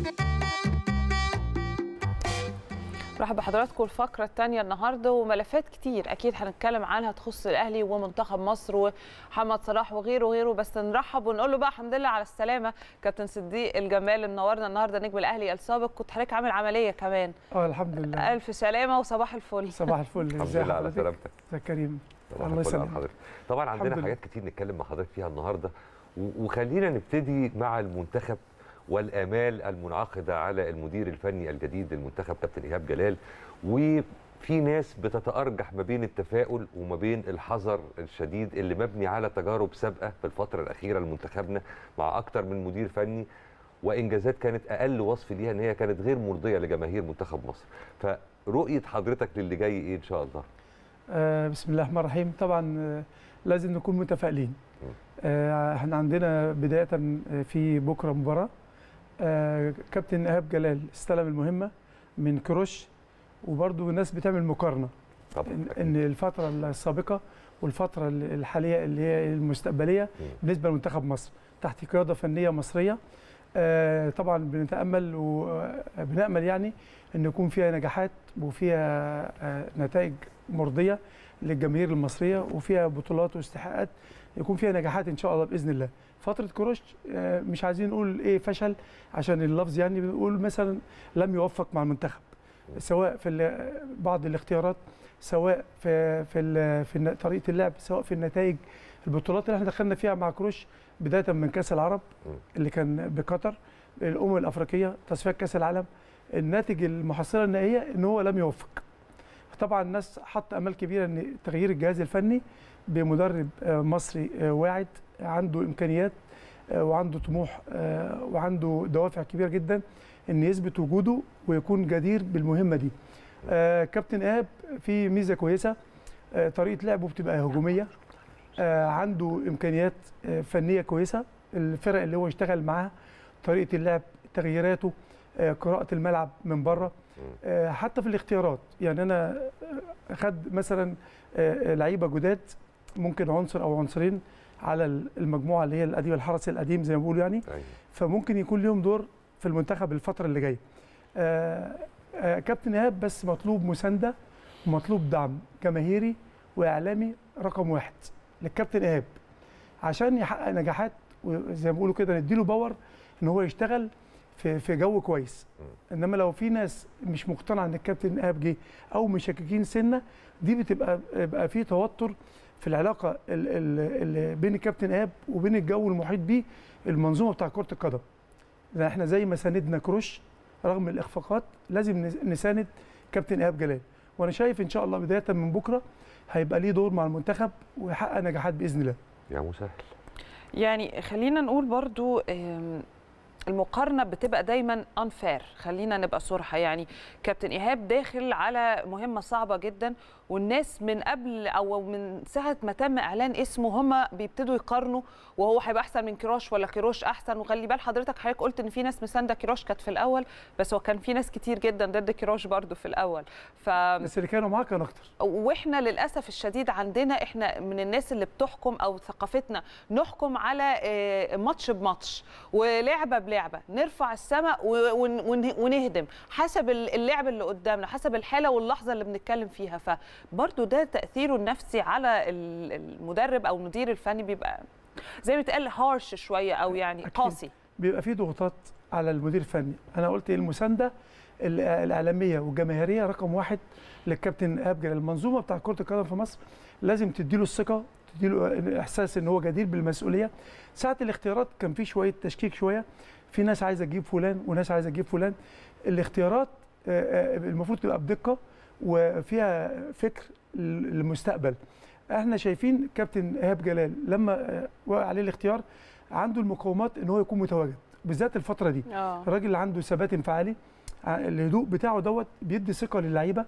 مرحبا بحضراتكم الفقرة الثانية النهاردة وملفات كتير أكيد هنتكلم عنها تخص الأهلي ومنتخب مصر ومحمد صلاح وغيره وغيره بس نرحب ونقول له بقى الحمد لله على السلامة كابتن صديق الجمال منورنا النهاردة نجم الأهلي السابق كنت حضرتك عامل عملية كمان اه الحمد لله ألف سلامة وصباح الفل صباح الفل الحمد ازي لله على حضرتك سلامتك ازيك يا كريم صباح الله الفل على يسلمك. حضرتك طبعا عندنا الحمد لله. حاجات كتير نتكلم مع حضرتك فيها النهارده و- وخلينا نبتدي مع المنتخب والامال المنعقده على المدير الفني الجديد للمنتخب كابتن ايهاب جلال وفي ناس بتتارجح ما بين التفاؤل وما بين الحذر الشديد اللي مبني على تجارب سابقه في الفتره الاخيره لمنتخبنا مع اكتر من مدير فني وانجازات كانت اقل وصف ليها ان هي كانت غير مرضيه لجماهير منتخب مصر فرؤيه حضرتك للي جاي ايه ان شاء الله آه بسم الله الرحمن الرحيم طبعا آه لازم نكون متفائلين آه، احنا عندنا بدايه آه، في بكره مباراه آه، كابتن ايهاب جلال استلم المهمه من كروش وبرضه الناس بتعمل مقارنه طبعا ان أكيد. إن الفتره السابقه والفتره الحاليه اللي هي المستقبليه مم. بالنسبه لمنتخب مصر تحت قياده فنيه مصريه آه، طبعا بنتامل وبنامل يعني ان يكون فيها نجاحات وفيها آه، نتائج مرضيه للجماهير المصريه وفيها بطولات واستحقاقات يكون فيها نجاحات ان شاء الله باذن الله فتره كروش آه، مش عايزين نقول ايه فشل عشان اللفظ يعني بنقول مثلا لم يوفق مع المنتخب سواء في ال- بعض الاختيارات سواء في في ال- في الن- طريقه اللعب سواء في النتائج البطولات اللي احنا دخلنا فيها مع كروش بدايه من كاس العرب مم. اللي كان بقطر الامم الافريقيه تصفيات كاس العالم الناتج المحصله النهائيه ان هو لم يوفق طبعا الناس حط امال كبيره ان تغيير الجهاز الفني بمدرب آه، مصري آه، واعد عنده امكانيات آه، وعنده طموح آه، وعنده دوافع كبيره جدا ان يثبت وجوده ويكون جدير بالمهمه دي آه، كابتن ايهاب في ميزه كويسه آه، طريقه لعبه بتبقى هجوميه آه، عنده امكانيات آه، فنيه كويسه الفرق اللي هو اشتغل معاها طريقه اللعب تغييراته آه، قراءه الملعب من بره آه، حتى في الاختيارات يعني انا آه، خد مثلا آه، لعيبه جداد ممكن عنصر او عنصرين على المجموعه اللي هي القديمه الحرس القديم زي ما بيقولوا يعني أيوة. فممكن يكون ليهم دور في المنتخب الفتره اللي جايه آه، آه، كابتن ايهاب بس مطلوب مسانده ومطلوب دعم جماهيري واعلامي رقم واحد للكابتن ايهاب عشان يحقق نجاحات وزي ما بيقولوا كده نديله باور ان هو يشتغل في في جو كويس انما لو في ناس مش مقتنعه ان الكابتن ايهاب جه او مشككين سنه دي بتبقى بيبقى في توتر في العلاقه ال- ال- اللي بين الكابتن ايهاب وبين الجو المحيط بيه المنظومه بتاع كره القدم لان احنا زي ما ساندنا كروش رغم الاخفاقات لازم نس- نساند كابتن ايهاب جلال وانا شايف ان شاء الله بدايه من بكره هيبقى ليه دور مع المنتخب ويحقق نجاحات باذن الله يا مسهل يعني خلينا نقول برضو آم، المقارنه بتبقى دايما unfair خلينا نبقى صراحه يعني كابتن ايهاب داخل على مهمه صعبه جدا والناس من قبل او من ساعه ما تم اعلان اسمه هم بيبتدوا يقارنوا وهو هيبقى احسن من كيروش ولا كيروش احسن وخلي بال حضرتك حضرتك قلت ان في ناس مسانده كيروش كانت في الاول بس هو كان في ناس كتير جدا ضد كيروش برضو في الاول ف بس اللي كانوا معاه كان اكتر واحنا للاسف الشديد عندنا احنا من الناس اللي بتحكم او ثقافتنا نحكم على آه، ماتش بماتش ولعبه بلعبه نرفع السماء و- ون- ون- ونهدم حسب ال- اللعب اللي قدامنا حسب الحاله واللحظه اللي بنتكلم فيها فبرضو ده تاثيره النفسي على ال- المدرب او المدير الفني بيبقى زي ما بيتقال هارش شويه او يعني أكيد. قاسي بيبقى في ضغوطات على المدير الفني انا قلت المسانده ال- الاعلاميه والجماهيريه رقم واحد للكابتن ايهاب جلال المنظومه بتاع كره القدم في مصر لازم تديله الثقه تديله احساس ان هو جدير بالمسؤوليه ساعه الاختيارات كان في شويه تشكيك شويه في ناس عايزه تجيب فلان وناس عايزه تجيب فلان الاختيارات آه، آه، المفروض تبقى بدقه وفيها فكر للمستقبل احنا شايفين كابتن ايهاب جلال لما آه، وقع عليه الاختيار عنده المقومات ان هو يكون متواجد بالذات الفتره دي اه الراجل اللي عنده ثبات انفعالي ع- الهدوء بتاعه دوت بيدي ثقه للعيبه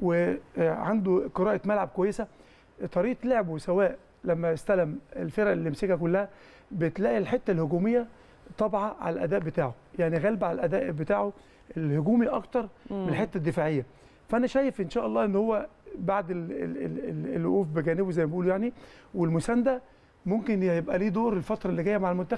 وعنده قراءه ملعب كويسه طريقه لعبه سواء لما استلم الفرق اللي مسكها كلها بتلاقي الحته الهجوميه طابعه على الاداء بتاعه يعني غالبه على الاداء بتاعه الهجومي اكتر من الحته الدفاعيه فانا شايف ان شاء الله ان هو بعد ال- ال- ال- ال- الوقوف بجانبه زي ما بيقولوا يعني والمسانده ممكن يبقى ليه دور الفتره اللي جايه مع المنتخب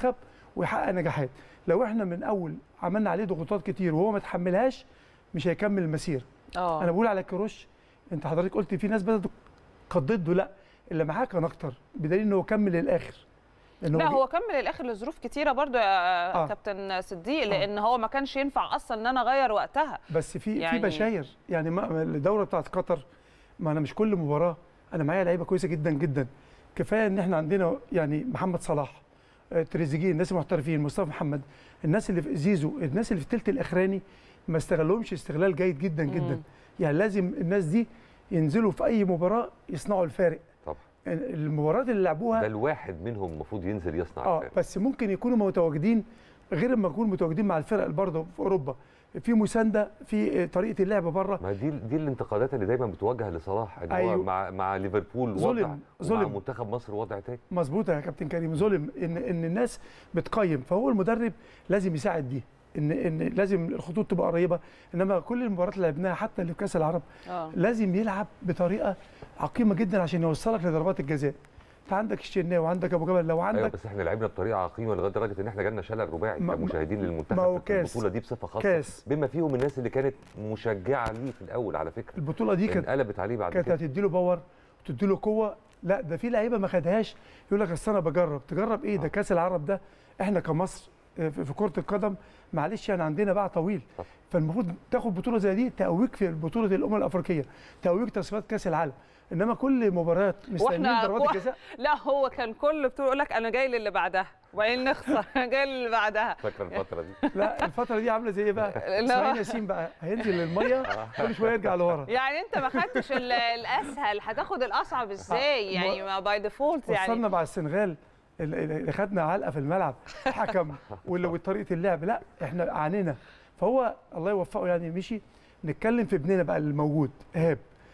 ويحقق نجاحات لو احنا من اول عملنا عليه ضغوطات كتير وهو ما تحملهاش مش هيكمل المسيره اه انا بقول على كيروش انت حضرتك قلت في ناس بدات قد ضده لا اللي معاه كان اكتر بدليل انه هو كمل للاخر لأن لا جه- هو كمل الاخر لظروف كتيره برضو يا آه. كابتن صديق لان هو ما كانش ينفع اصلا ان انا اغير وقتها بس في يعني- في بشاير يعني ما الدوره بتاعت قطر ما انا مش كل مباراه انا معايا لعيبه كويسه جدا جدا كفايه ان احنا عندنا يعني محمد صلاح آه، تريزيجيه الناس المحترفين مصطفى محمد الناس اللي في زيزو الناس اللي في الثلث الاخراني ما استغلهمش استغلال جيد جدا مم. جدا يعني لازم الناس دي ينزلوا في اي مباراه يصنعوا الفارق طبعا المباريات اللي لعبوها ده الواحد منهم المفروض ينزل يصنع اه الفارق. بس ممكن يكونوا متواجدين غير ما يكونوا متواجدين مع الفرق اللي برضه في اوروبا في مسانده في طريقه اللعب بره ما دي دي الانتقادات اللي دايما بتوجه لصلاح ان هو أيوه. مع مع ليفربول ظلم- وضع ومع ظلم. منتخب مصر وضع تاني مظبوطه يا كابتن كريم ظلم ان ان الناس بتقيم فهو المدرب لازم يساعد دي ان ان لازم الخطوط تبقى قريبه انما كل المباريات اللي لعبناها حتى اللي في كاس العرب اه لازم يلعب بطريقه عقيمه جدا عشان يوصلك لضربات الجزاء انت عندك الشناوي وعندك ابو جبل لو ايوه عندك بس احنا لعبنا بطريقه عقيمه لغايه درجه ان احنا جالنا شلل رباعي ما- كمشاهدين للمنتخب ما هو في كاس. البطوله دي بصفه خاصه كاس. بما فيهم الناس اللي كانت مشجعه ليه في الاول على فكره البطوله دي كانت انقلبت عليه بعد كانت كده هتدي له باور وتدي له قوه لا ده في لعيبه ما خدهاش يقول لك اصل انا بجرب تجرب ايه ده آه. كاس العرب ده احنا كمصر آه، في في كره القدم معلش يعني عندنا باع طويل صح. فالمفروض تاخد بطوله زي دي تقويك في بطوله الامم الافريقيه تقويك تصفيات كاس العالم انما كل مباريات مستنيين وإحنا- ضربات و- الجزاء لا هو كان كل بطوله يقول لك انا جاي للي بعدها وبعدين نخسر أنا جاي للي بعدها فاكره الفتره دي لا الفتره دي عامله زي ايه بقى لا. اسماعيل ياسين بقى هينزل للميه كل شويه يرجع لورا يعني انت ما خدتش ال- الاسهل هتاخد الاصعب ازاي ما- يعني ما باي ديفولت وصلنا يعني مع السنغال اللي اللي خدنا علقه في الملعب حكم واللي وطريقه اللعب لا احنا عانينا فهو الله يوفقه يعني مشي نتكلم في ابننا بقى الموجود ايهاب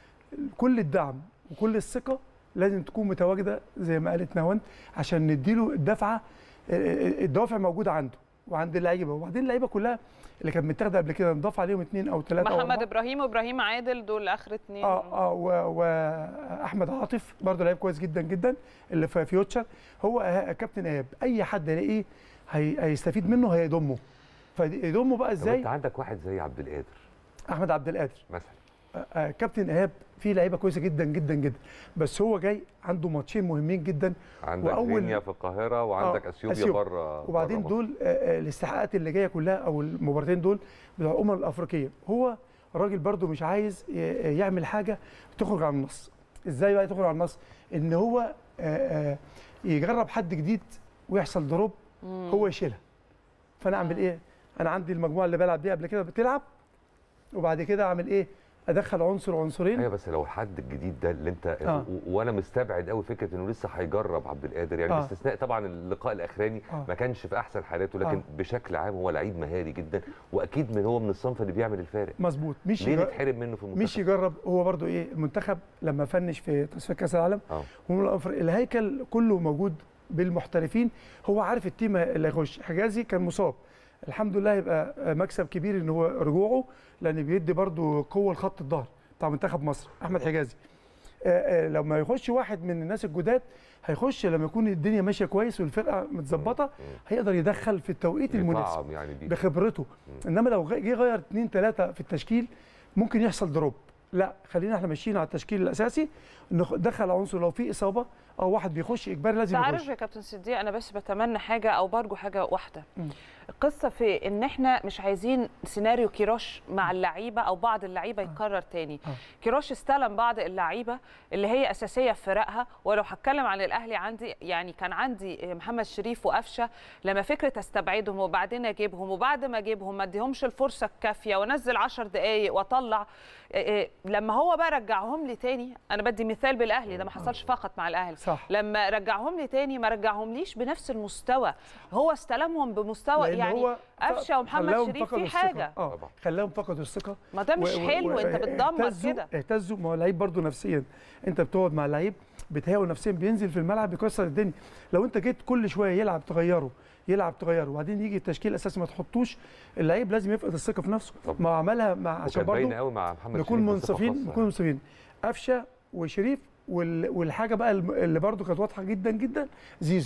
كل الدعم وكل الثقه لازم تكون متواجده زي ما قالت نهاوند عشان نديله الدفعه الدوافع موجوده عنده وعند اللعيبه وبعدين اللعيبه كلها اللي كانت متاخده قبل كده نضاف عليهم اثنين او ثلاثه او محمد أربعة. ابراهيم وابراهيم عادل دول اخر اتنين اه اه و- واحمد عاطف برضه لعيب كويس جدا جدا اللي في فيوتشر هو إيهاب- كابتن ايهاب اي حد يلاقيه هي- هيستفيد منه هيضمه فيضمه بقى طب ازاي انت عندك واحد زي عبد القادر احمد عبد القادر مثلا آه، آه، كابتن ايهاب فيه لعيبه كويسه جدا جدا جدا بس هو جاي عنده ماتشين مهمين جدا عندك وأول- غينيا في القاهره وعندك آه، اثيوبيا أثيوبيا. بره وبعدين بره دول آه، آه، الاستحقاقات اللي جايه كلها او المباراتين دول بتوع الامم الافريقيه هو راجل برده مش عايز ي- يعمل حاجه تخرج عن النص ازاي بقى تخرج عن النص ان هو آه، آه، يجرب حد جديد ويحصل دروب مم. هو يشيلها فانا اعمل ايه انا عندي المجموعه اللي بلعب بيها قبل كده بتلعب وبعد كده اعمل ايه ادخل عنصر عنصرين ايوه بس لو الحد الجديد ده اللي انت آه. و- وانا مستبعد قوي فكره انه لسه هيجرب عبد القادر يعني آه. باستثناء طبعا اللقاء الاخراني آه. ما كانش في احسن حالاته لكن آه. بشكل عام هو لعيب مهاري جدا واكيد من هو من الصنف اللي بيعمل الفارق مظبوط مش ليه يجر- نتحرم منه في المنتخب مش يجرب هو برضو ايه المنتخب لما فنش في تصفيات كاس العالم اه هم الأفر- الهيكل كله موجود بالمحترفين هو عارف التيم اللي هيخش حجازي كان مصاب الحمد لله يبقى مكسب كبير ان هو رجوعه لان بيدي برضو قوه لخط الظهر بتاع منتخب مصر احمد حجازي آه، آه، لما يخش واحد من الناس الجداد هيخش لما يكون الدنيا ماشيه كويس والفرقه متظبطه هيقدر يدخل في التوقيت المناسب يطعم يعني بيه بخبرته انما لو جه غير اثنين ثلاثه في التشكيل ممكن يحصل دروب لا خلينا احنا ماشيين على التشكيل الاساسي ندخل عنصر لو في اصابه او واحد بيخش اجباري لازم تعرف يخش يا كابتن صديق انا بس بتمنى حاجه او برجو حاجه واحده مم. القصه في ان احنا مش عايزين سيناريو كيروش مع اللعيبه او بعض اللعيبه يتكرر تاني آه. كيروش استلم بعض اللعيبه اللي هي اساسيه في فرقها ولو هتكلم عن الاهلي عندي يعني كان عندي محمد شريف وقفشه لما فكره استبعدهم وبعدين اجيبهم وبعد ما اجيبهم ما اديهمش الفرصه الكافيه وانزل 10 دقائق واطلع إيه إيه، لما هو بقى رجعهم لي تاني انا بدي مثال بالاهلي ده ما حصلش فقط مع الاهلي صح لما رجعهم لي تاني ما رجعهم ليش بنفس المستوى هو استلمهم بمستوى لأن يعني هو قفشه ومحمد خلاهم شريف فقدوا في الثقة. حاجه اه طبعا. خلاهم فقدوا الثقه ما ده مش و- و- حلو و- انت بتدمر اهتزوا- كده اهتزوا ما هو لعيب برضه نفسيا انت بتقعد مع لعيب بتهاوي نفسيا بينزل في الملعب بيكسر الدنيا لو انت جيت كل شويه يلعب تغيره يلعب تغيره وبعدين يجي التشكيل الاساسي ما تحطوش اللعيب لازم يفقد الثقه في نفسه طبعا. ما هو عملها مع عشان وكان باين برضه قوي مع محمد نكون شريف بصفة منصفين خاصة نكون منصفين قفشه وشريف وال- والحاجه بقى الم- اللي برضه كانت واضحه جدا جدا زيزو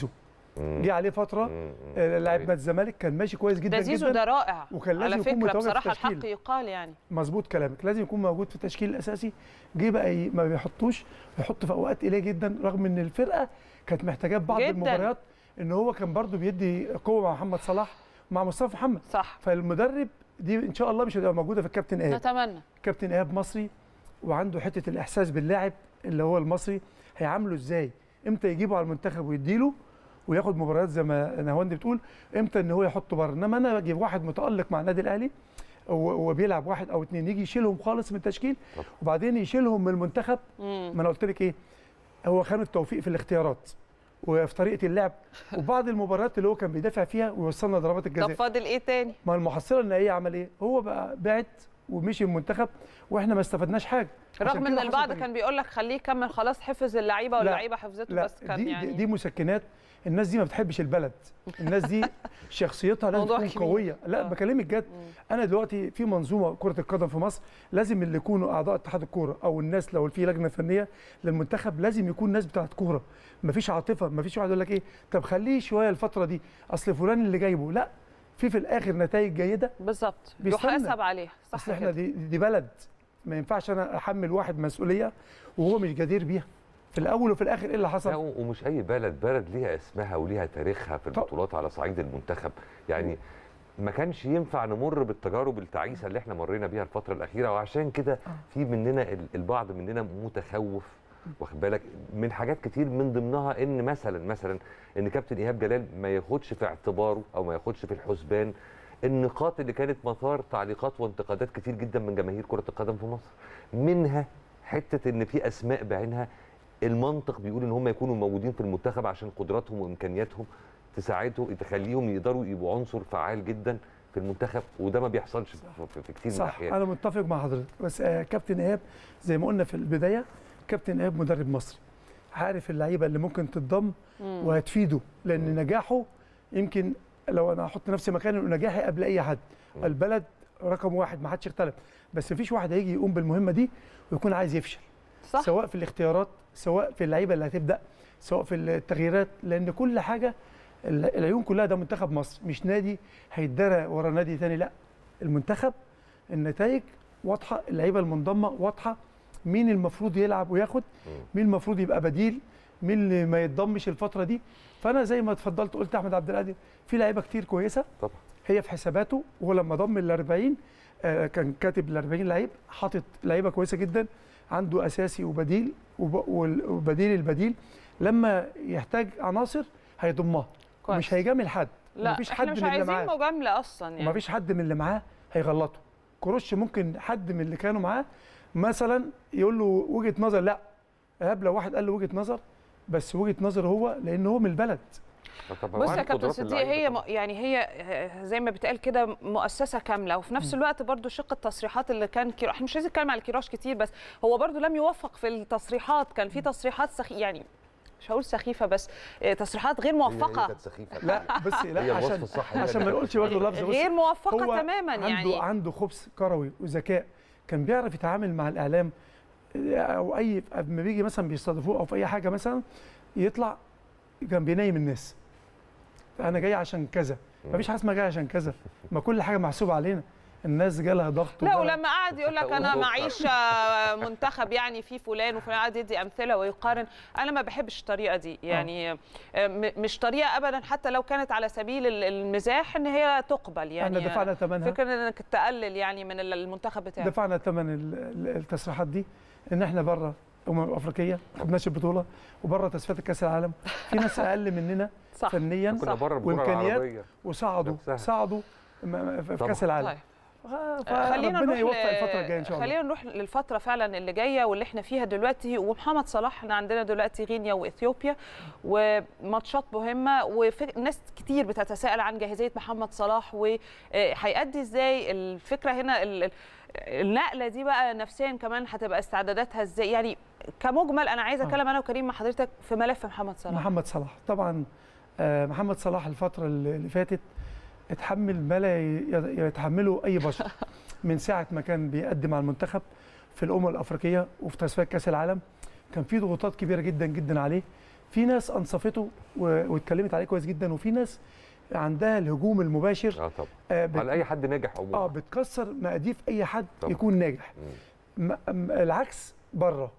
مم. جه عليه فتره مم. آه، لعب صحيح. مع الزمالك كان ماشي كويس جدا ده زيزو جدا ده رائع وكان لازم على يكون فكره متواجد في بصراحه التشكيل. الحق يقال يعني مظبوط كلامك لازم يكون موجود في التشكيل الاساسي جه بقى ي- ما بيحطوش يحط في اوقات قليله جدا رغم ان الفرقه كانت محتاجاه في بعض جداً. المباريات ان هو كان برضو بيدي قوه مع محمد صلاح مع مصطفى محمد صح فالمدرب دي ان شاء الله مش هتبقى موجوده في الكابتن ايهاب نتمنى كابتن ايهاب مصري وعنده حته الاحساس باللاعب اللي هو المصري هيعامله ازاي امتى يجيبه على المنتخب ويديله وياخد مباريات زي ما نهاوند بتقول امتى ان هو يحطه بره انما انا بجيب واحد متالق مع النادي الاهلي و- وبيلعب واحد او اتنين يجي يشيلهم خالص من التشكيل طبعا. وبعدين يشيلهم من المنتخب مم. ما انا قلت لك ايه هو خان التوفيق في الاختيارات وفي طريقه اللعب وبعض المباريات اللي هو كان بيدافع فيها ويوصلنا ضربات طب الجزاء فاضل ايه تاني ما المحصله النهائيه عمل ايه هو بقى بعت ومشي المنتخب واحنا ما استفدناش حاجه عشان رغم ان كده البعض حصل كان بيقول لك خليه يكمل خلاص حفظ اللعيبه لا، واللعيبه حفظته لا بس كان دي, يعني دي دي مسكنات الناس دي ما بتحبش البلد الناس دي شخصيتها لازم موضوع تكون كبير. قويه لا آه. بكلمك جد مم. انا دلوقتي في منظومه كره القدم في مصر لازم اللي يكونوا اعضاء اتحاد الكوره او الناس لو في لجنه فنيه للمنتخب لازم يكون ناس بتاعت كوره مفيش عاطفه مفيش واحد يقول لك ايه طب خليه شويه الفتره دي اصل فلان اللي جايبه لا في في الاخر نتائج جيده بالظبط بيستنى. يحاسب عليها صح اصل احنا كده. دي, دي بلد ما ينفعش انا احمل واحد مسؤوليه وهو مش جدير بيها في الاول وفي الاخر ايه اللي لا حصل ومش اي بلد بلد ليها اسمها وليها تاريخها في طب- البطولات على صعيد المنتخب يعني ما كانش ينفع نمر بالتجارب التعيسه اللي احنا مرينا بيها الفتره الاخيره وعشان كده في مننا ال- البعض مننا متخوف واخد بالك من حاجات كتير من ضمنها ان مثلا مثلا ان كابتن ايهاب جلال ما ياخدش في اعتباره او ما ياخدش في الحسبان النقاط اللي كانت مثار تعليقات وانتقادات كتير جدا من جماهير كره القدم في مصر منها حته ان في اسماء بعينها المنطق بيقول ان هم يكونوا موجودين في المنتخب عشان قدراتهم وامكانياتهم تساعده تخليهم يقدروا يبقوا عنصر فعال جدا في المنتخب وده ما بيحصلش في- في, في كتير من صح الاحيان انا متفق مع حضرتك بس آه كابتن ايهاب زي ما قلنا في البدايه كابتن ايهاب مدرب مصري عارف اللعيبه اللي ممكن تتضم مم. وهتفيده لان نجاحه يمكن لو انا احط نفسي مكانه نجاحي قبل اي حد مم. البلد رقم واحد ما حدش اختلف بس مفيش واحد هيجي يقوم بالمهمه دي ويكون عايز يفشل صح سواء في الاختيارات سواء في اللعيبه اللي هتبدا سواء في التغييرات لان كل حاجه ال- العيون كلها ده منتخب مصر مش نادي هيتدرى ورا نادي تاني لا المنتخب النتائج واضحه اللعيبه المنضمه واضحه مين المفروض يلعب وياخد مم. مين المفروض يبقى بديل مين اللي ما يتضمش الفتره دي فانا زي ما اتفضلت قلت احمد عبد القادر في لعيبه كتير كويسه طبعا هي في حساباته وهو لما ضم ال 40 آه، كان كاتب ال 40 لعيب حاطط لعيبه كويسه جدا عنده اساسي وبديل وب- وال- وبديل البديل لما يحتاج عناصر هيضمها كويس. مش هيجامل حد لا مفيش احنا حد مش من اللي عايزين معاه مجامله اصلا يعني ومفيش حد من اللي معاه هيغلطه كروش ممكن حد من اللي كانوا معاه مثلا يقول له وجهه نظر لا ايهاب لو واحد قال له وجهه نظر بس وجهه نظر هو لان هو من البلد طبعا بص وعارف يا كابتن قدرات صديق اللعيبة هي طبعاً. م... يعني هي آه، زي ما بتقال كده مؤسسه كامله وفي نفس الوقت برضو شق التصريحات اللي كان كيرو احنا مش عايزين نتكلم على كيروش كتير بس هو برضو لم يوفق في التصريحات كان في تصريحات سخ... يعني مش هقول سخيفه بس آه، تصريحات غير هي- هي موفقه كانت سخيفه لا بس هي لا الوصف عشان الصح هي عشان ما اللي نقولش كانت برضه لفظ بص غير موفقه هو تماما عنده يعني عنده خبث كروي وذكاء كان بيعرف يتعامل مع الاعلام او اي لما بيجي مثلا بيستضيفوه او في اي حاجه مثلا يطلع كان بينيم الناس انا جاي عشان كذا مفيش حاجه اسمها جاي عشان كذا ما كل حاجه محسوبه علينا الناس جالها ضغط لا وجالها- ولما قعد يقول لك انا وفق. معيش آه، منتخب يعني في فلان وفلان قعد يدي امثله ويقارن انا ما بحبش الطريقه دي يعني آه، م- مش طريقه ابدا حتى لو كانت على سبيل ال- المزاح ان هي تقبل يعني احنا دفعنا ثمنها فكره انك تقلل يعني من ال- المنتخب بتاعك دفعنا ثمن ال- ال- التصريحات دي ان احنا بره الامم الافريقيه ما خدناش البطوله وبره تصفيات كاس العالم في ناس اقل مننا صح فنيا كنا صح. بره البطوله وإمكانيات العربيه وصعدوا نفسها. صعدوا م- في طبعاً. كاس العالم طيب آه، خلينا فربنا نروح يوفق ل- الفتره الجايه ان شاء الله خلينا نروح للفتره فعلا اللي جايه واللي احنا فيها دلوقتي ومحمد صلاح احنا عندنا دلوقتي غينيا واثيوبيا وماتشات مهمه وناس كتير بتتساءل عن جاهزيه محمد صلاح وهيأدي ازاي الفكره هنا ال- ال- النقله دي بقى نفسيا كمان هتبقى استعداداتها ازاي يعني كمجمل انا عايزه آه. اتكلم انا وكريم مع حضرتك في ملف محمد صلاح محمد صلاح طبعا آه، محمد صلاح الفتره اللي اللي فاتت اتحمل ما لا ي- يتحمله اي بشر من ساعه ما كان بيقدم على المنتخب في الامم الافريقيه وفي تصفيات كاس العالم كان في ضغوطات كبيره جدا جدا عليه في ناس انصفته و- واتكلمت عليه كويس جدا وفي ناس عندها الهجوم المباشر اه طبعا آه، بت- على اي حد ناجح عموما اه بتكسر مقاديف اي حد طبعا. يكون ناجح مم. م- م- العكس بره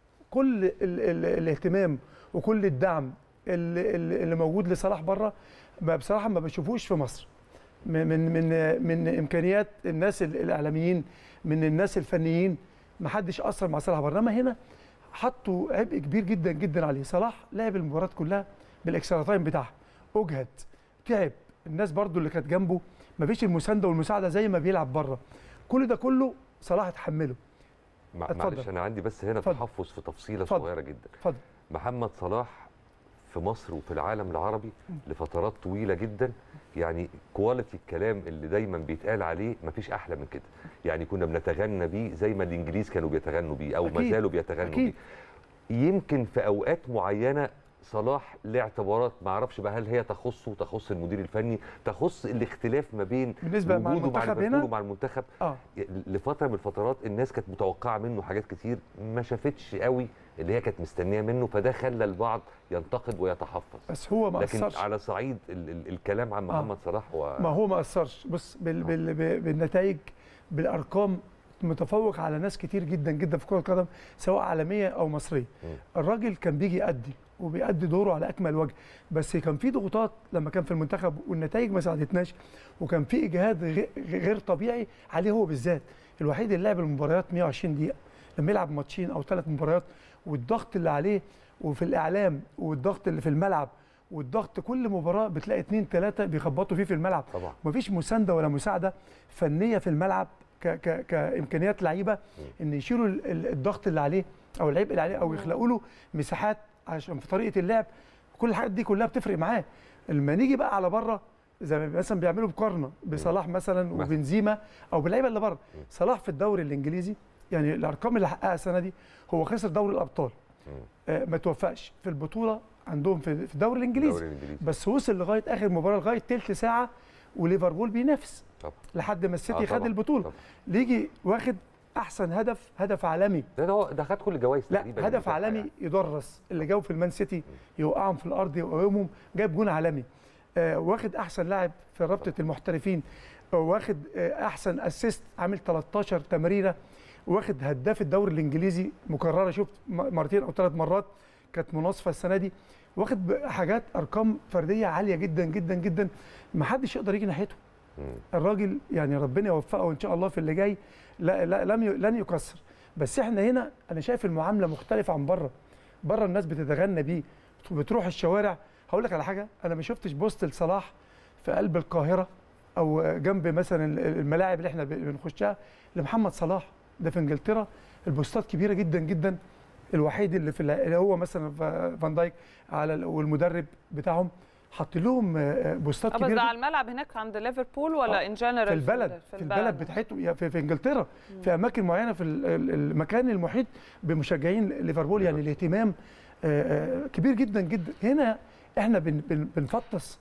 كل ال ال الاهتمام وكل الدعم اللي, اللي اللي موجود لصلاح بره ما بصراحه ما بشوفوش في مصر من من من, من امكانيات الناس ال- الاعلاميين من الناس الفنيين ما حدش اثر مع صلاح بره انما هنا حطوا عبء كبير جدا جدا عليه صلاح لعب المباراه كلها بالاكسترا تايم بتاعها اجهد تعب الناس برضو اللي كانت جنبه ما فيش المسانده والمساعده زي ما بيلعب بره كل ده كله صلاح اتحمله مع- اتفضل. معلش انا عندي بس هنا اتفضل. تحفظ في تفصيله اتفضل. صغيره جدا اتفضل محمد صلاح في مصر وفي العالم العربي لفترات طويله جدا يعني كواليتي الكلام اللي دايما بيتقال عليه مفيش احلى من كده يعني كنا بنتغنى بيه زي ما الانجليز كانوا بيتغنوا بيه او ما أكيد. زالوا بيتغنوا أكيد. بيه يمكن في اوقات معينه صلاح لاعتبارات ما اعرفش بقى هل هي تخصه تخص المدير الفني تخص الاختلاف ما بين بالنسبة مع وجوده المنتخب ليفربول هنا؟ ومع المنتخب اه لفتره من الفترات الناس كانت متوقعه منه حاجات كتير ما شافتش قوي اللي هي كانت مستنيه منه فده خلى البعض ينتقد ويتحفظ بس هو ما لكن اثرش على صعيد ال ال الكلام عن محمد صلاح هو ما هو ما اثرش بص بال بال ب- بالنتائج بالارقام متفوق على ناس كتير جدا جدا في كره القدم سواء عالميه او مصريه مم. الراجل كان بيجي يأدي وبيأدي دوره على اكمل وجه بس كان في ضغوطات لما كان في المنتخب والنتائج ما ساعدتناش وكان في اجهاد غي- غير طبيعي عليه هو بالذات الوحيد اللي لعب المباريات 120 دقيقه لما يلعب ماتشين او ثلاث مباريات والضغط اللي عليه وفي الاعلام والضغط اللي في الملعب والضغط كل مباراه بتلاقي اثنين ثلاثه بيخبطوا فيه في الملعب طبعا مفيش مسانده ولا مساعده فنيه في الملعب ك ك كامكانيات لعيبه ان يشيلوا ال- ال- الضغط اللي عليه او العبء اللي عليه او يخلقوا له مساحات عشان في طريقه اللعب كل الحاجات دي كلها بتفرق معاه لما نيجي بقى على بره زي ما مثلا بيعملوا مقارنه بصلاح مثلا مثلا. وبنزيما او باللعيبه اللي بره صلاح في الدوري الانجليزي يعني الارقام اللي حققها السنه دي هو خسر دوري الابطال مم. آه ما توفقش في البطوله عندهم في في الدوري الانجليزي الدوري الانجليزي بس وصل لغايه اخر مباراه لغايه تلت ساعه وليفربول بينافس طبعا لحد ما السيتي آه خد طبعاً، البطوله طبعاً. ليجي واخد احسن هدف هدف عالمي ده ده هو- ده خد كل الجوائز لا تقريبا هدف المتاحة عالمي يعني. يدرس اللي جابه في المان سيتي يوقعهم في الارض يقومهم جايب جون عالمي آه واخد احسن لاعب في رابطه المحترفين آه واخد آه احسن اسيست عامل 13 تمريره واخد هداف الدوري الانجليزي مكرره شفت م- مرتين او ثلاث مرات كانت مناصفه السنه دي واخد ب- حاجات ارقام فرديه عاليه جدا جدا جدا ما حدش يقدر يجي ناحيته مم. الراجل يعني ربنا يوفقه ان شاء الله في اللي جاي لا لا لم ي- لن يكسر بس احنا هنا انا شايف المعامله مختلفه عن بره بره الناس بتتغنى بيه بتروح الشوارع هقول لك على حاجه انا ما شفتش بوست لصلاح في قلب القاهره او جنب مثلا الملاعب اللي احنا بنخشها لمحمد صلاح ده في انجلترا البوستات كبيره جدا جدا الوحيد اللي في اللي هو مثلا فا- فان دايك على ال- والمدرب بتاعهم حط لهم آه، بوستات اه بس كبيره ده جداً. على الملعب هناك عند ليفربول ولا آه، ان جنرال في البلد في البلد بتاعته يعني في, في انجلترا في اماكن معينه في ال- ال- المكان المحيط بمشجعين ليفربول يعني الاهتمام آه، آه، كبير جدا جدا هنا احنا بن بن بنفطس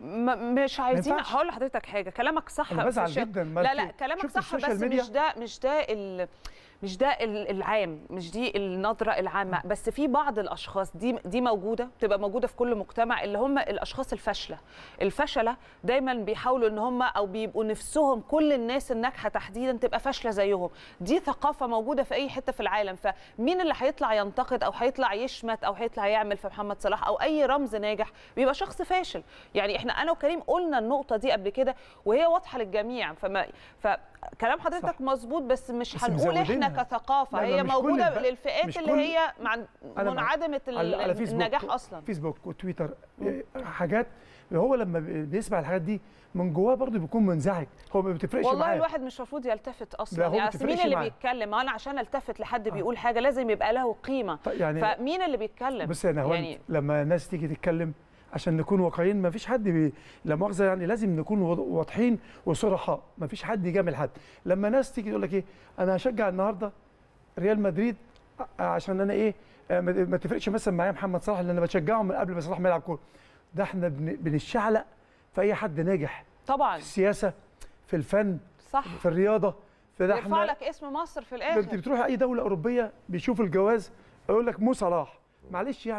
م- مش عايزين ينفعش. هقول لحضرتك حاجه كلامك صح انا في بزعل الشيء- جدا ما لا انت لا كلامك شفت صح السوشيال بس ميديا؟ مش ده مش ده ال... مش ده ال- العام مش دي النظره العامه بس في بعض الاشخاص دي دي موجوده بتبقى موجوده في كل مجتمع اللي هم الاشخاص الفاشله الفشله دايما بيحاولوا ان هم او بيبقوا نفسهم كل الناس الناجحه تحديدا تبقى فاشله زيهم دي ثقافه موجوده في اي حته في العالم فمين اللي هيطلع ينتقد او هيطلع يشمت او هيطلع يعمل في محمد صلاح او اي رمز ناجح بيبقى شخص فاشل يعني احنا انا وكريم قلنا النقطه دي قبل كده وهي واضحه للجميع فما فكلام حضرتك صح. مش بس مش بس هنقول احنا مزودينها. كثقافه لا، هي ما مش كل موجوده الب- للفئات مش اللي كل- هي مع أنا مع- منعدمه ال- على, على فيسبوك النجاح اصلا فيسبوك وتويتر آه، حاجات هو لما بي- بيسمع الحاجات دي من جواه برضه بيكون منزعج هو ما بتفرقش والله معاه الواحد مش المفروض يلتفت لا، اصلا هو يعني ما أصل بتفرقش مين اللي معاه. بيتكلم ما انا عشان التفت لحد بيقول حاجه لازم يبقى له قيمه طيب يعني فمين اللي بيتكلم بص يا نهوان يعني لما الناس تيجي تتكلم عشان نكون واقعيين ما فيش حد بي... لا مؤاخذه يعني لازم نكون وض- واضحين وصرحاء ما فيش حد يجامل حد لما ناس تيجي تقول لك ايه انا هشجع النهارده ريال مدريد ع- عشان انا ايه آه، ما ما تفرقش مثلا معايا محمد صلاح لان انا بشجعه من قبل ما صلاح ما يلعب كوره ده احنا بن... بنشعلق في اي حد ناجح طبعا في السياسه في الفن صح في الرياضه في ده يرفع احنا لك اسم مصر في ده انت الاخر بتروح اي دوله اوروبيه بيشوف الجواز يقول لك مو صلاح معلش يعني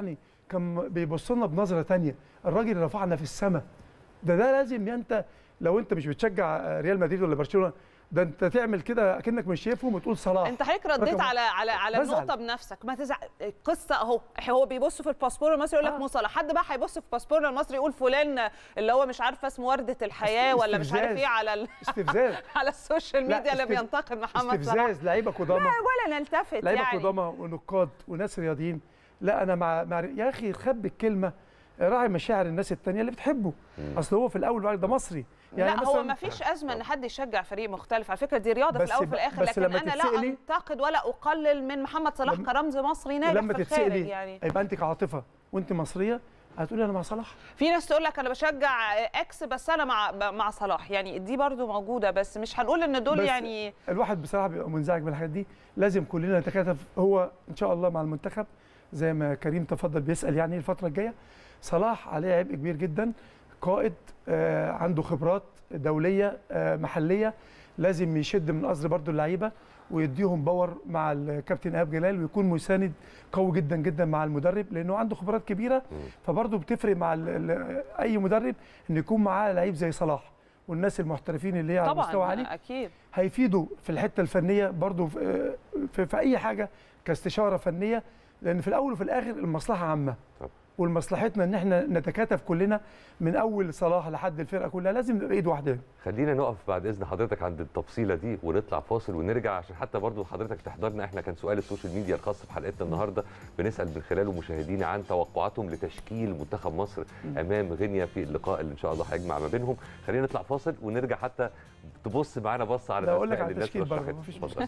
كان بيبص لنا بنظره تانية الراجل رفعنا في السماء ده ده لازم يا انت لو انت مش بتشجع ريال مدريد ولا برشلونه ده انت تعمل كده اكنك مش شايفهم وتقول صلاح انت حضرتك رديت رقم- على على على بزعل. النقطه بنفسك ما تزعل القصه اهو هو بيبص في الباسبور المصري يقول لك آه. مو صلاح حد بقى هيبص في الباسبور المصري يقول فلان اللي هو مش عارفه اسمه ورده الحياه ولا مش عارف استفزاز. ايه على ال... استفزاز على السوشيال لا، ميديا اللي استف- بينتقد محمد صلاح استفزاز لعيبه قدامى ولا نلتفت لعيبه يعني قدامى ونقاد وناس رياضيين لا انا مع, مع يا اخي خبي الكلمه راعي مشاعر الناس التانية اللي بتحبه اصل هو في الاول والآخر ده مصري لا هو مثلاً ما فيش ازمه ان حد يشجع فريق مختلف على فكره دي رياضه في بس الاول ب- وفي الاخر بس لكن لما انا لا تتسألي- انتقد ولا اقلل من محمد صلاح لما- كرمز مصري ناجح لما في الخارج تتسالي يعني يبقى انت كعاطفه وانت مصريه هتقولي انا مع صلاح في ناس تقول لك انا بشجع اكس بس انا مع مع صلاح يعني دي برضو موجوده بس مش هنقول ان دول بس يعني الواحد بصراحه بيبقى منزعج من الحاجات دي لازم كلنا نتكاتف هو ان شاء الله مع المنتخب زي ما كريم تفضل بيسال يعني الفتره الجايه صلاح عليه عبء كبير جدا قائد آه عنده خبرات دوليه آه محليه لازم يشد من قصر برضو اللعيبه ويديهم باور مع الكابتن ايهاب جلال ويكون مساند قوي جدا جدا مع المدرب لانه عنده خبرات كبيره فبرضه بتفرق مع ال ال اي مدرب ان يكون معاه لعيب زي صلاح والناس المحترفين اللي هي على مستوى طبعا عالي اكيد هيفيدوا في الحته الفنيه برضو في, في, في اي حاجه كاستشاره فنيه لان في الاول وفي الاخر المصلحه عامه طبعا. والمصلحتنا ان احنا نتكاتف كلنا من اول صلاح لحد الفرقه كلها لازم نبقى ايد واحده خلينا نقف بعد اذن حضرتك عند التفصيله دي ونطلع فاصل ونرجع عشان حتى برضو حضرتك تحضرنا احنا كان سؤال السوشيال ميديا الخاص بحلقتنا النهارده بنسال من خلاله مشاهدينا عن توقعاتهم لتشكيل منتخب مصر امام غينيا في اللقاء اللي ان شاء الله هيجمع ما بينهم خلينا نطلع فاصل ونرجع حتى تبص معانا بص على لا، أقول لك الأسماء على اللي الناس التشكيل برضه، رشحت. مفيش اتفضل.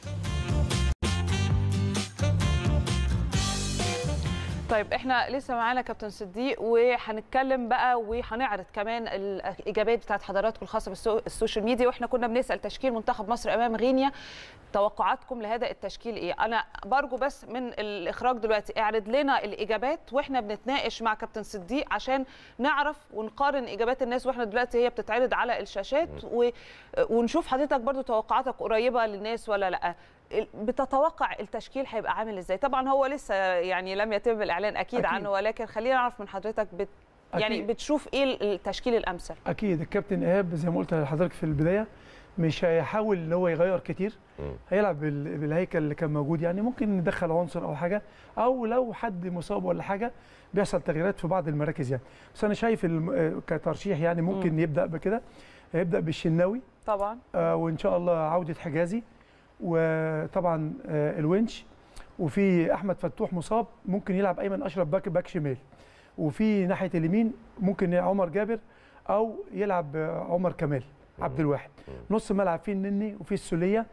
طيب احنا لسه معانا كابتن صديق وهنتكلم بقى وهنعرض كمان الاجابات بتاعت حضراتكم الخاصه بالسوشيال ميديا واحنا كنا بنسال تشكيل منتخب مصر امام غينيا توقعاتكم لهذا التشكيل ايه انا برجو بس من الاخراج دلوقتي اعرض لنا الاجابات واحنا بنتناقش مع كابتن صديق عشان نعرف ونقارن اجابات الناس واحنا دلوقتي هي بتتعرض على الشاشات و... ونشوف حضرتك برضو توقعاتك قريبه للناس ولا لا بتتوقع التشكيل هيبقى عامل ازاي طبعا هو لسه يعني لم يتم الاعلان اكيد, أكيد. عنه ولكن خلينا نعرف من حضرتك بت يعني أكيد. بتشوف ايه التشكيل الامثل اكيد الكابتن ايهاب زي ما قلت لحضرتك في البدايه مش هيحاول ان هو يغير كتير مم. هيلعب بال- بالهيكل اللي كان موجود يعني ممكن ندخل عنصر او حاجه او لو حد مصاب ولا حاجه بيحصل تغييرات في بعض المراكز يعني بس انا شايف الم- آه، كترشيح يعني ممكن يبدا بكده هيبدا بالشناوي طبعا آه، وان شاء الله عوده حجازي وطبعا آه، الونش وفي احمد فتوح مصاب ممكن يلعب ايمن اشرف باك باك شمال وفي ناحيه اليمين ممكن عمر جابر او يلعب آه، عمر كمال عبد الواحد نص ملعب فيه النني وفيه السوليه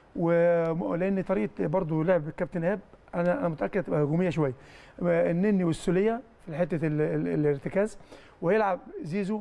ولان طريقه برضو لعب الكابتن ايهاب انا انا متاكد تبقى هجوميه شويه النني والسوليه في حته ال- ال- الارتكاز ويلعب زيزو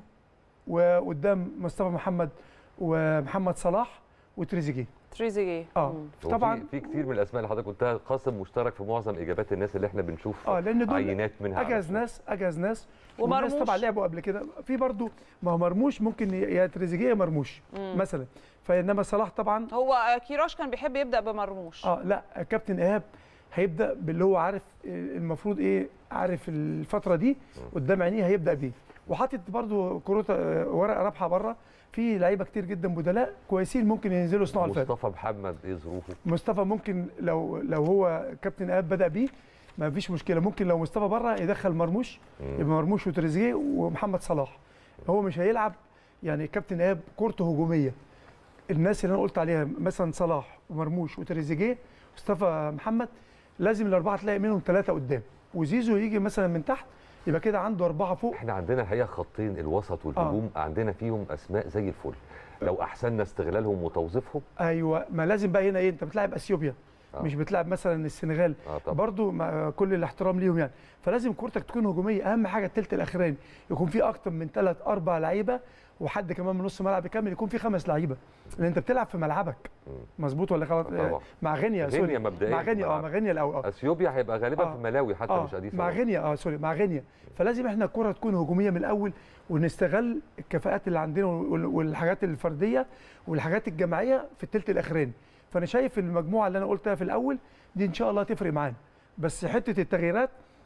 وقدام مصطفى محمد ومحمد صلاح وتريزيجيه تريزيجيه اه مم. هو طبعا في, في كتير من الاسماء اللي حضرتك قلتها قاسم مشترك في معظم اجابات الناس اللي احنا بنشوف اه لان دول عينات منها على اجهز طول. ناس اجهز ناس ومرموش. والناس طبعا لعبوا قبل كده في برضو ما هو مرموش ممكن يا تريزيجيه يا مرموش مم. مثلا فانما صلاح طبعا هو كيروش كان بيحب يبدا بمرموش اه لا كابتن ايهاب هيبدا باللي هو عارف المفروض ايه عارف الفتره دي قدام عينيه هيبدا بيه وحاطط برضو كروت آه، ورقه رابحه بره في لعيبه كتير جدا بدلاء كويسين ممكن ينزلوا يصنعوا الفرق مصطفى محمد ايه ظروفه؟ مصطفى ممكن لو لو هو كابتن ايهاب بدا بيه ما فيش مشكله ممكن لو مصطفى بره يدخل مرموش مم. يبقى مرموش وتريزيجيه ومحمد صلاح هو مش هيلعب يعني كابتن ايهاب كورته هجوميه الناس اللي انا قلت عليها مثلا صلاح ومرموش وتريزيجيه مصطفى محمد لازم الاربعه تلاقي منهم ثلاثه قدام وزيزو يجي مثلا من تحت يبقى كده عنده اربعه فوق احنا عندنا الحقيقه خطين الوسط والهجوم آه. عندنا فيهم اسماء زي الفل لو احسننا استغلالهم وتوظيفهم ايوه ما لازم بقى هنا ايه انت بتلعب اثيوبيا آه. مش بتلعب مثلا السنغال اه طبعا برضو مع كل الاحترام ليهم يعني فلازم كورتك تكون هجوميه اهم حاجه الثلث الاخراني يكون في اكتر من ثلاث اربع لعيبه وحد كمان من نص ملعب يكمل يكون في خمس لعيبه لان انت بتلعب في ملعبك مم. مظبوط ولا غلط آه طبعا. مع غينيا غينيا سوري مبدئيا مع غينيا اه ملعب. مع غينيا الاول اه اثيوبيا هيبقى غالبا آه. في ملاوي حتى آه، مش اديس مع أبابا. غينيا اه سوري مع غينيا فلازم احنا الكره تكون هجوميه من الاول ونستغل الكفاءات اللي عندنا وال- والحاجات الفرديه والحاجات الجماعيه في الثلث الاخراني فانا شايف المجموعه اللي انا قلتها في الاول دي ان شاء الله تفرق معانا بس حته التغييرات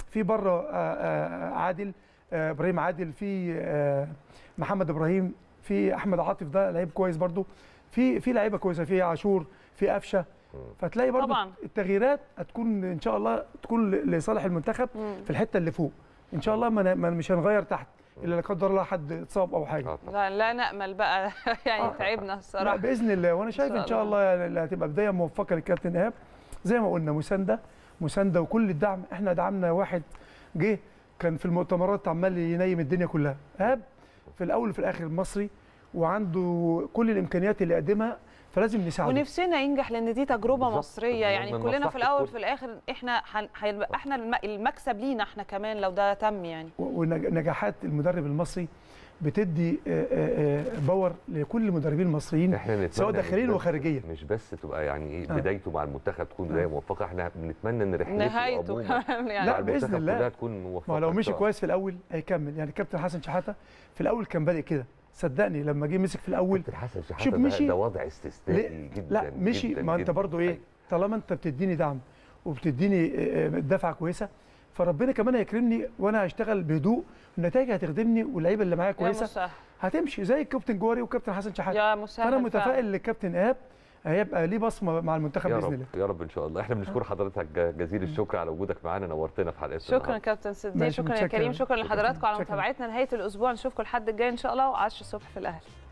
في بره آه، آه، عادل آه، ابراهيم عادل في آه، محمد ابراهيم في احمد عاطف ده لعيب كويس برضو في في لعيبه كويسه في عاشور في قفشه فتلاقي برضو طبعاً. التغييرات هتكون ان شاء الله تكون لصالح المنتخب مم. في الحته اللي فوق ان شاء الله ما ن- ما مش هنغير تحت الا لا قدر الله حد اتصاب او حاجه آه طبعاً. لا لا نامل بقى يعني آه. تعبنا لا الصراحه باذن الله وانا شايف شاء ان شاء الله يعني اللي هتبقى بدايه موفقه للكابتن ايهاب زي ما قلنا مسانده مسانده وكل الدعم احنا دعمنا واحد جه كان في المؤتمرات عمال ينيم الدنيا كلها ايهاب في الاول وفي الاخر مصري وعنده كل الامكانيات اللي يقدمها فلازم نساعده ونفسنا ينجح لان دي تجربه بالظبط. مصريه يعني من كلنا في مصلحة الاول الكل. وفي الاخر احنا هن- هيبقى احنا الم- المكسب لينا احنا كمان لو ده تم يعني ونجاحات المدرب المصري بتدي آه، آه، آه، باور لكل المدربين المصريين احنا نتمنى سواء مش داخليا بس- وخارجيا مش بس تبقى يعني ايه آه. بدايته مع المنتخب تكون بدايه آه. موفقه احنا بنتمنى ان رحلته نهايته عموما كمان لا، يعني مع بإذن المنتخب الله. كلها تكون موفقه ما هو لو إن مشي شاء الله. كويس في الاول هيكمل يعني كابتن حسن شحاته في الاول كان بادئ كده صدقني لما جه مسك في الاول كابتن حسن شحاته شوف ده, مشي- ده وضع استثنائي جدا لا مشي جداً ما انت جداً. برضو ايه أيوة. طالما انت بتديني دعم وبتديني آه، آه، دفعه كويسه فربنا كمان هيكرمني وانا هشتغل بهدوء النتائج هتخدمني واللعيبه اللي معايا يا كويسه مسهل هتمشي زي الكابتن جوهري والكابتن حسن شحاته يا مسهل فانا فعلاً. متفائل للكابتن ايهاب هيبقى ليه بصمه مع المنتخب يا باذن رب الله يا رب ان شاء الله احنا بنشكر حضرتك ج- جزيل الشكر على وجودك معانا نورتنا في حلقه شكرا كابتن صديق ماشي، شكرا يا متشكر. كريم شكرا شكرا. لحضراتكم على شكرا. متابعتنا نهايه الاسبوع نشوفكم الحد الجاي ان شاء الله و10 الصبح في الاهلي